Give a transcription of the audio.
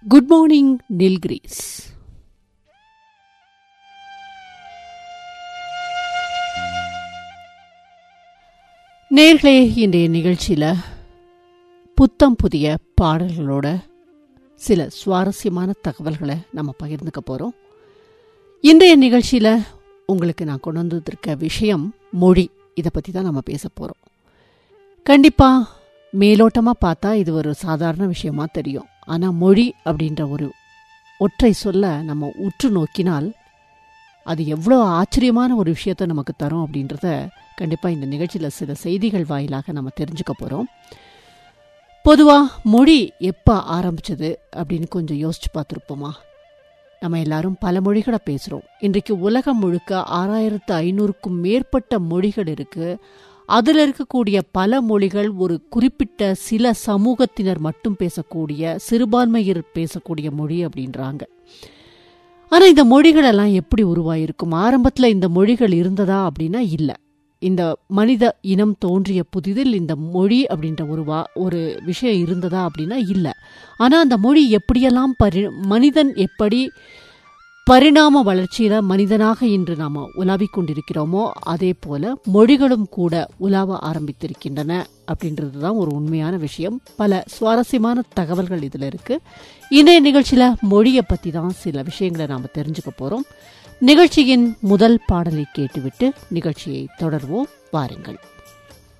good morning Nilgiris நேர்களே இன்றைய நிகழ்ச்சியில் புத்தம் புதிய பாடல்களோட சில சுவாரஸ்யமான தகவல்களை நம்ம பகிர்ந்துக்க போகிறோம் இன்றைய நிகழ்ச்சியில் உங்களுக்கு நான் கொண்டு வந்திருக்க விஷயம் மொழி இதை பற்றி தான் நம்ம பேச போகிறோம் கண்டிப்பாக மேலோட்டமாக பார்த்தா இது ஒரு சாதாரண விஷயமா தெரியும் ஆனால் மொழி அப்படின்ற ஒரு ஒற்றை சொல்ல நம்ம உற்று நோக்கினால் அது எவ்வளோ ஆச்சரியமான ஒரு விஷயத்தை நமக்கு தரும் அப்படின்றத கண்டிப்பாக இந்த நிகழ்ச்சியில் சில செய்திகள் வாயிலாக நம்ம தெரிஞ்சுக்க போகிறோம் பொதுவாக மொழி எப்போ ஆரம்பிச்சது அப்படின்னு கொஞ்சம் யோசிச்சு பார்த்துருப்போமா நம்ம எல்லாரும் பல மொழிகளை பேசுகிறோம் இன்றைக்கு உலகம் முழுக்க ஆறாயிரத்து ஐநூறுக்கும் மேற்பட்ட மொழிகள் இருக்குது அதில் இருக்கக்கூடிய பல மொழிகள் ஒரு குறிப்பிட்ட சில சமூகத்தினர் மட்டும் பேசக்கூடிய சிறுபான்மையர் பேசக்கூடிய மொழி அப்படின்றாங்க ஆனால் இந்த மொழிகள் எல்லாம் எப்படி உருவாயிருக்கும் ஆரம்பத்தில் இந்த மொழிகள் இருந்ததா அப்படின்னா இல்லை இந்த மனித இனம் தோன்றிய புதிதில் இந்த மொழி அப்படின்ற ஒரு வா ஒரு விஷயம் இருந்ததா அப்படின்னா இல்லை ஆனால் அந்த மொழி எப்படியெல்லாம் பரி மனிதன் எப்படி பரிணாம வளர்ச்சியில மனிதனாக இன்று நாம் உலாவிக் கொண்டிருக்கிறோமோ அதே போல மொழிகளும் கூட உலாவ ஆரம்பித்திருக்கின்றன அப்படின்றது தான் ஒரு உண்மையான விஷயம் பல சுவாரஸ்யமான தகவல்கள் இதில் இருக்கு இன்றைய நிகழ்ச்சியில மொழியை பற்றி தான் சில விஷயங்களை நாம் தெரிஞ்சுக்க போறோம் நிகழ்ச்சியின் முதல் பாடலை கேட்டுவிட்டு நிகழ்ச்சியை தொடர்வோம் வாருங்கள்